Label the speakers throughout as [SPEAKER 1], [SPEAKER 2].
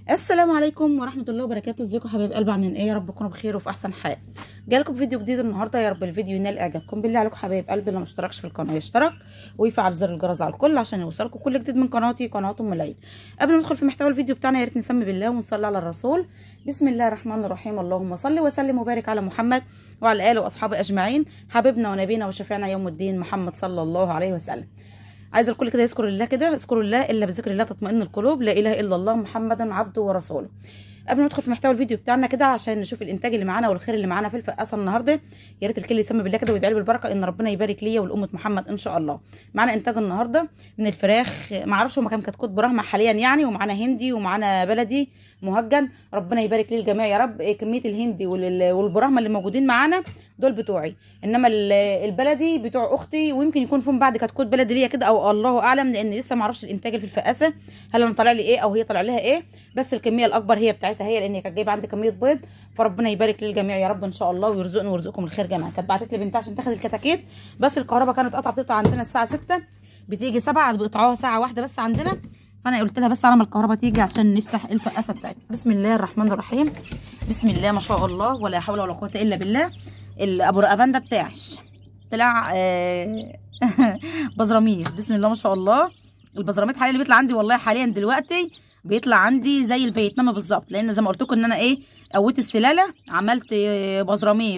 [SPEAKER 1] السلام عليكم ورحمه الله وبركاته ازيكم حبايب قلبي عاملين ايه يا رب تكونوا بخير وفي احسن حال جالكم فيديو جديد النهارده يا رب الفيديو ينال اعجابكم بالله عليكم حبايب قلبي اللي ما اشتركش في القناه يشترك ويفعل زر الجرس على الكل عشان يوصلكم كل جديد من قناتي قناه ام العيد قبل ما ندخل في محتوى الفيديو بتاعنا يا ريت نسمي بالله ونصلي على الرسول بسم الله الرحمن الرحيم اللهم صل وسلم وبارك على محمد وعلى اله واصحابه اجمعين حبيبنا ونبينا وشفيعنا يوم الدين محمد صلى الله عليه وسلم عايزه الكل كده يذكر الله كده اذكروا الله الا بذكر الله تطمئن القلوب لا اله الا الله محمدا عبده ورسوله قبل ما ندخل في محتوى الفيديو بتاعنا كده عشان نشوف الانتاج اللي معانا والخير اللي معانا في الفقاسه النهارده يا ريت الكل يسمي بالله كده ويدعي لي بالبركه ان ربنا يبارك ليا ولامه محمد ان شاء الله معانا انتاج النهارده من الفراخ ما اعرفش هما كام كتكوت برهمه حاليا يعني ومعانا هندي ومعانا بلدي مهجن ربنا يبارك لي الجميع يا رب إيه كميه الهندي والبرهمه اللي موجودين معانا دول بتوعي انما البلدي بتوع اختي ويمكن يكون فيهم بعد كتكوت بلدي ليا كده او الله اعلم لان لسه ما اعرفش الانتاج اللي في الفقاسه هل انا طالع لي ايه او هي طالع لها ايه بس الكميه الاكبر هي بتاعتها هي لان هي كانت جايبه عندي كميه بيض فربنا يبارك للجميع يا رب ان شاء الله ويرزقني ويرزقكم الخير جميعا كانت بعتت لي بنتها عشان تاخد الكتاكيت بس الكهرباء كانت قطعه بتقطع عندنا الساعه 6 بتيجي 7 بيقطعوها ساعه واحده بس عندنا فانا قلت لها بس على ما الكهرباء تيجي عشان نفتح الفقاسه بتاعتنا بسم الله الرحمن الرحيم بسم الله ما شاء الله ولا حول ولا قوه الا بالله ابو رقبان ده بتاعش طلع آه بزراميط بسم الله ما شاء الله البزراميط حاليا اللي بيطلع عندي والله حاليا دلوقتي بيطلع عندي زي الفيتنامي بالظبط لان زي ما قلت لكم ان انا ايه قويت السلاله عملت بزراميط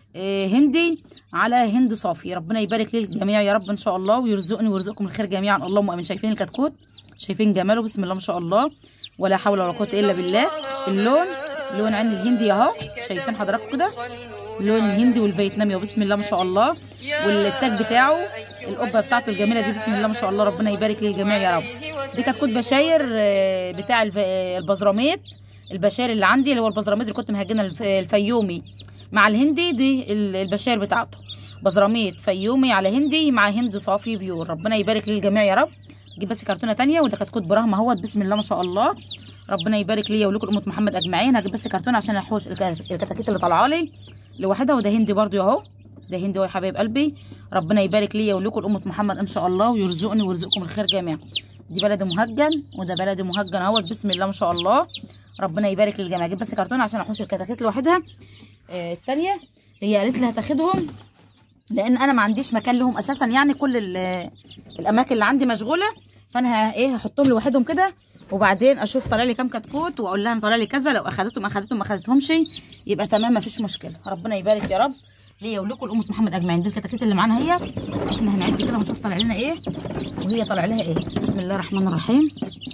[SPEAKER 1] هندي على هند صافي ربنا يبارك للجميع يا رب ان شاء الله ويرزقني ويرزقكم الخير جميعا اللهم امين شايفين الكتكوت شايفين جماله بسم الله ما شاء الله ولا حول ولا قوه الا بالله اللون لون عين الهندي اهو شايفين حضراتكم كده اللون الهندي والفيتنامي وبسم الله ما شاء الله والتاج بتاعه القبه بتاعته الجميله دي بسم الله ما شاء الله ربنا يبارك للجميع يا رب دي كتكوت بشاير بتاع البزراميط البشاير اللي عندي اللي هو البزراميط اللي كنت مهجنه الفيومي مع الهندي دي البشاير بتاعته بزراميط فيومي على هندي مع هند صافي بيور ربنا يبارك للجميع يا رب جيب بس كرتونه تانية وده كتكوت برهمه اهوت بسم الله ما شاء الله ربنا يبارك ليا ولكم امه محمد اجمعين هجيب بس كرتونه عشان احوش الكتاكيت اللي طالعه لي لوحدها وده هندي برضو اهو ده هندي اهو يا حبايب قلبي ربنا يبارك ليا ولكم امه محمد ان شاء الله ويرزقني ويرزقكم الخير جميعا دي بلدي مهجن وده بلدي مهجن اهوت بسم الله ما شاء الله ربنا يبارك للجميع اجيب بس كرتونه عشان احوش الكتاكيت لوحدها آه الثانيه هي قالت لي هتاخدهم لان انا ما عنديش مكان لهم اساسا يعني كل الاماكن اللي عندي مشغوله فانا ايه هحطهم لوحدهم كده وبعدين اشوف طالع لي كام كتكوت واقول لها طالع لي كذا لو اخدتهم اخدتهم ما اخدتهمش يبقى تمام مفيش مشكله ربنا يبارك يا رب ليا ولكم الامه محمد اجمعين دي الكتاكيت اللي معانا اهي احنا هنعد كده ونشوف طالع لنا ايه وهي طالع لها ايه بسم الله الرحمن الرحيم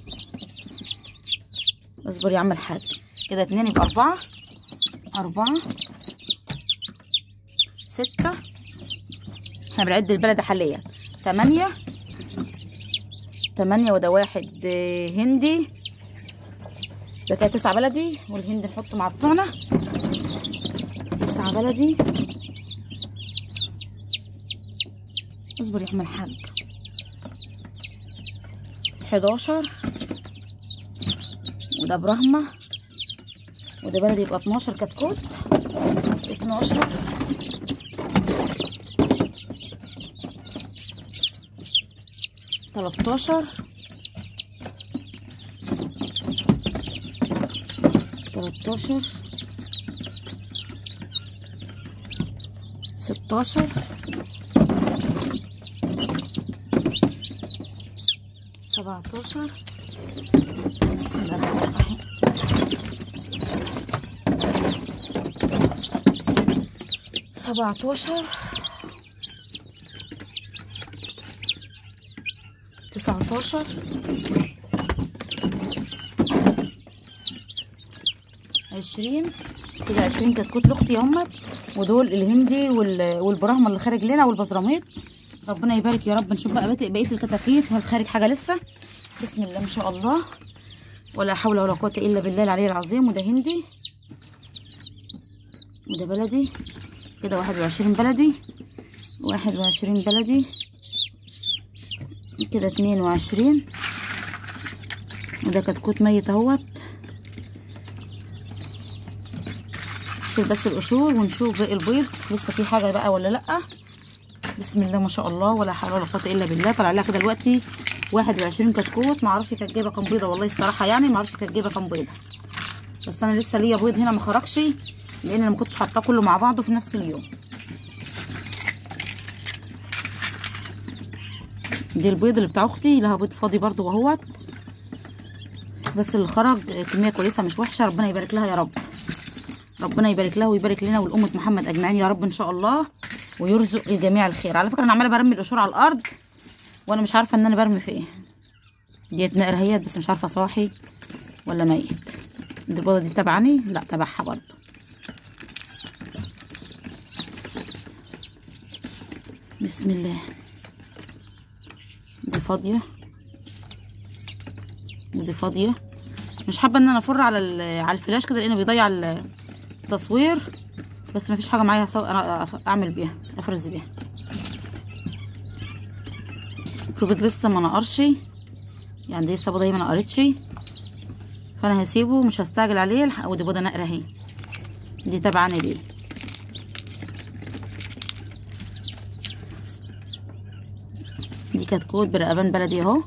[SPEAKER 1] اصبر يا عم الحاج كده اتنين يبقى اربعه اربعه سته احنا بنعد البلد حاليا تمانيه تمانية وده واحد هندي ده كده تسعة بلدي والهندي نحطه مع بتوعنا تسعة بلدي اصبر يا عم الحاج حداشر وده برهمة وده بلدي يبقى اتناشر كتكوت اتناشر تلاتاشر تلاتاشر ستاشر سبعتاشر بسم الله الرحمن الرحيم سبعتاشر تسعتاشر عشرين كده عشرين كتكوت لاختي اهمت ودول الهندي والبرهمه اللي خارج لنا والبزراميط ربنا يبارك يا رب نشوف بقى بقيه الكتاكيت هل خارج حاجه لسه بسم الله ما شاء الله ولا حول ولا قوه الا بالله العلي العظيم وده هندي وده بلدي كده واحد وعشرين بلدي واحد وعشرين بلدي كده اتنين وعشرين وده كتكوت ميت اهوت نشوف بس القشور ونشوف باقي البيض لسه في حاجه بقى ولا لا بسم الله ما شاء الله ولا حول ولا قوه الا بالله طلع لها كده دلوقتي واحد وعشرين كتكوت معرفش كانت جايبه كام بيضه والله الصراحه يعني معرفش كانت جايبه كام بيضه بس انا لسه ليا بيض هنا ما خرجش لان انا ما كنتش حاطاه كله مع بعضه في نفس اليوم دي البيض اللي بتاع اختي لها بيض فاضي برضو وهوت بس اللي خرج كميه كويسه مش وحشه ربنا يبارك لها يا رب ربنا يبارك لها ويبارك لنا ولأمة محمد اجمعين يا رب ان شاء الله ويرزق الجميع الخير على فكره انا عماله برمي القشور على الارض وانا مش عارفه ان انا برمي في ايه ديت نقر هيت بس مش عارفه صاحي ولا ميت دي البيضه دي تبعني لا تبعها برضو بسم الله دي فاضيه ودي فاضيه مش حابه ان انا افر على ال- على الفلاش كده لانه بيضيع ال- التصوير بس ما فيش حاجه معايا سو... انا أف- اعمل بيها افرز بيها في بيض لسه ما نقرش يعني دي لسه بيضه هي ما نقرتش فانا هسيبه مش هستعجل عليه لح- ودي بيضه نقره اهي دي تبعني ليه دي كتكوت برقبان بلدي اهو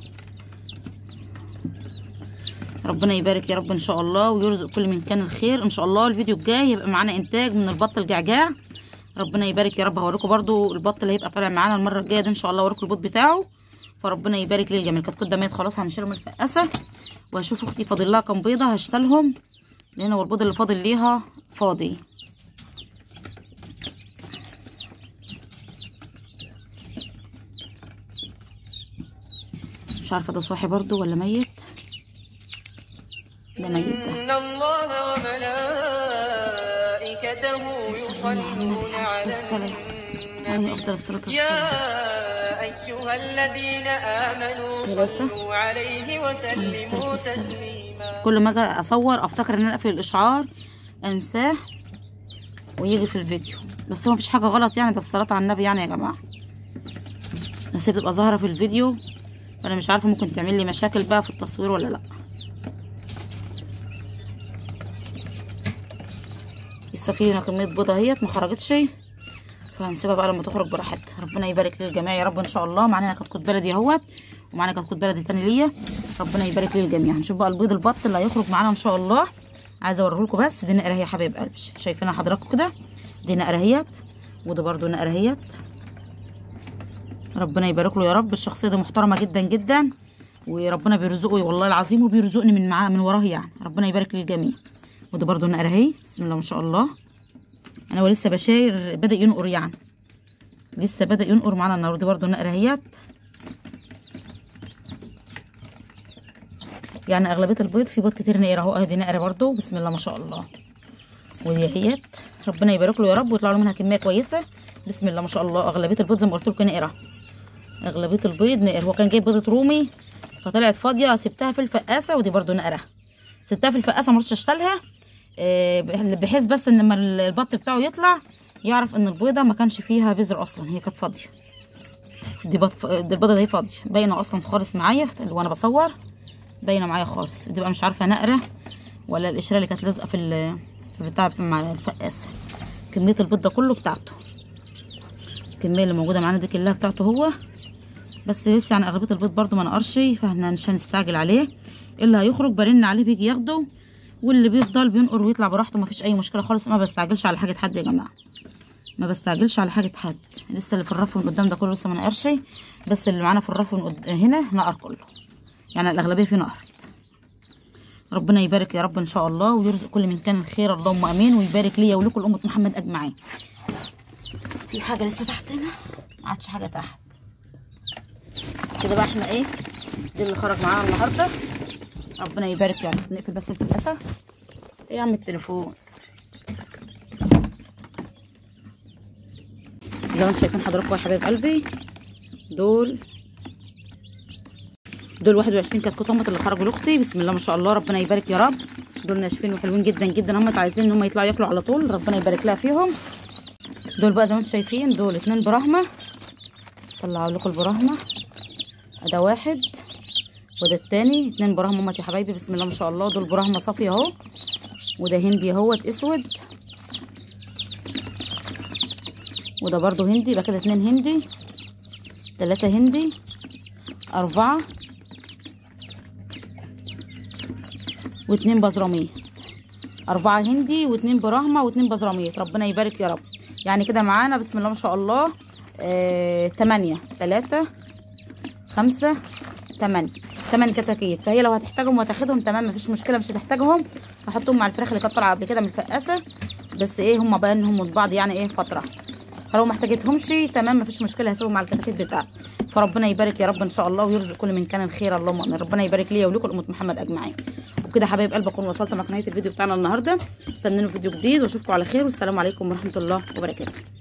[SPEAKER 1] ربنا يبارك يا رب ان شاء الله ويرزق كل من كان الخير ان شاء الله الفيديو الجاي هيبقى معانا انتاج من البط الجعجاع ربنا يبارك يا رب هوريكم برضو البط اللي هيبقى طالع معانا المره الجايه ده ان شاء الله اوريكم البط بتاعه فربنا يبارك ليه الجميع الكتكوت ده ميت خلاص هنشيله من الفقاسه وهشوف اختي فاضل لها كام بيضه هشتلهم لان هو البيض اللي فاضل ليها فاضي مش عارفه ده صاحي برضو ولا ميت ده ميت ده
[SPEAKER 2] إن الله وملائكته يصلون على
[SPEAKER 1] السلام عليه
[SPEAKER 2] النبي
[SPEAKER 1] افضل الصلاه
[SPEAKER 2] يا
[SPEAKER 1] والسلام
[SPEAKER 2] أيها الذين آمنوا
[SPEAKER 1] ثلاثة.
[SPEAKER 2] صلوا عليه وسلموا
[SPEAKER 1] الصلاة والسلام.
[SPEAKER 2] تسليما
[SPEAKER 1] كل ما اجي اصور افتكر ان انا اقفل الاشعار انساه ويجي في الفيديو بس هو مفيش حاجه غلط يعني ده الصلاه على النبي يعني يا جماعه بس هي بتبقى ظاهره في الفيديو فانا مش عارفه ممكن تعمل لي مشاكل بقى في التصوير ولا لا لسه في كميه بيضه اهيت ما خرجتش فهنسيبها بقى لما تخرج براحتها ربنا يبارك للجميع يا رب ان شاء الله معانا كتكوت بلدي اهوت ومعانا كتكوت بلدي تاني ليا ربنا يبارك للجميع هنشوف بقى البيض البط اللي هيخرج معانا ان شاء الله عايزه اوريه لكم بس دي نقره هي يا حبايب قلبي شايفينها حضراتكم كده دي نقره اهيت وده برضو نقره اهيت ربنا يبارك له يا رب الشخصيه دي محترمه جدا جدا وربنا بيرزقه والله العظيم وبيرزقني من معاه من وراه يعني ربنا يبارك للجميع وده برضو نقره اهي بسم الله ما شاء الله انا ولسه بشاير بدا ينقر يعني لسه بدا ينقر معانا النهارده برضو نقره اهيت يعني اغلبيه البيض في بيض كتير نقره اهو ادي نقره برضو بسم الله ما شاء الله ودي اهيت ربنا يبارك له يا رب ويطلع له منها كميه كويسه بسم الله ما شاء الله اغلبيه البيض زي ما قلت لكم نقره اغلبيه البيض نقر هو كان جايب بيضه رومي فطلعت فاضيه سبتها في الفقاسه ودي برضو نقره سبتها في الفقاسه ما رضيتش اشتغلها آه، بحيث بس ان لما البط بتاعه يطلع يعرف ان البيضه ما كانش فيها بذر اصلا هي كانت فاضيه دي بط... دي البيضه دي فاضيه باينه اصلا خالص معايا في- وانا بصور باينه معايا خالص دي بقى مش عارفه نقره ولا القشره اللي كانت لازقه في ال... في البتاع بتاع الفقاسه كميه البيض ده كله بتاعته الكميه اللي موجوده معانا دي كلها بتاعته هو بس لسه يعني اغلبيه البيض برضو ما نقرش فاحنا مش هنستعجل عليه اللي هيخرج برن عليه بيجي ياخده واللي بيفضل بينقر ويطلع براحته مفيش اي مشكله خالص ما بستعجلش على حاجه حد يا جماعه ما بستعجلش على حاجه حد لسه اللي في الرف من قدام ده كله لسه ما نقرش بس اللي معانا في الرف من قد... هنا نقر كله يعني الاغلبيه فيه نقر ربنا يبارك يا رب ان شاء الله ويرزق كل من كان الخير اللهم امين ويبارك ليا ولكم امه محمد اجمعين في حاجه لسه تحتنا ما عادش حاجه تحت كده بقى احنا ايه دي اللي خرج معانا النهارده ربنا يبارك يعني نقفل بس الفلاسه ايه يا عم التليفون زي ما انتم شايفين حضراتكم يا حبايب قلبي دول دول 21 كتكوت طماط اللي خرجوا لاختي بسم الله ما شاء الله ربنا يبارك يا رب دول ناشفين وحلوين جدا جدا هم عايزين ان هم يطلعوا ياكلوا على طول ربنا يبارك لها فيهم دول بقى زي ما انتم شايفين دول اتنين براهمه طلعوا لكم البراهمه ده واحد وده التاني اتنين براهمه هم يا حبايبي بسم الله ما شاء الله دول براهمه صافيه اهو وده هندي اهوت اسود وده برضو هندي يبقى كده اتنين هندي تلاتة هندي أربعة واتنين بزراميط أربعة هندي واتنين براهمة واتنين بزراميط ربنا يبارك يا رب يعني كده معانا بسم الله ما شاء الله آه تمانية تلاتة خمسة تمانية تمن كتاكيت فهي لو هتحتاجهم وهتاخدهم تمام مفيش مشكلة مش هتحتاجهم هحطهم مع الفراخ اللي كانت طالعة قبل كده من الفقاسة بس ايه هما بقى انهم من بعض يعني ايه فترة فلو ما احتاجتهمش تمام مفيش مشكلة هسيبهم مع الكتاكيت بتاعتي فربنا يبارك يا رب ان شاء الله ويرزق كل من كان الخير اللهم امين ربنا يبارك ليا ولكم امه محمد اجمعين وبكده حبايب قلبي اكون وصلت مع نهايه الفيديو بتاعنا النهارده استنوني فيديو جديد واشوفكم على خير والسلام عليكم ورحمه الله وبركاته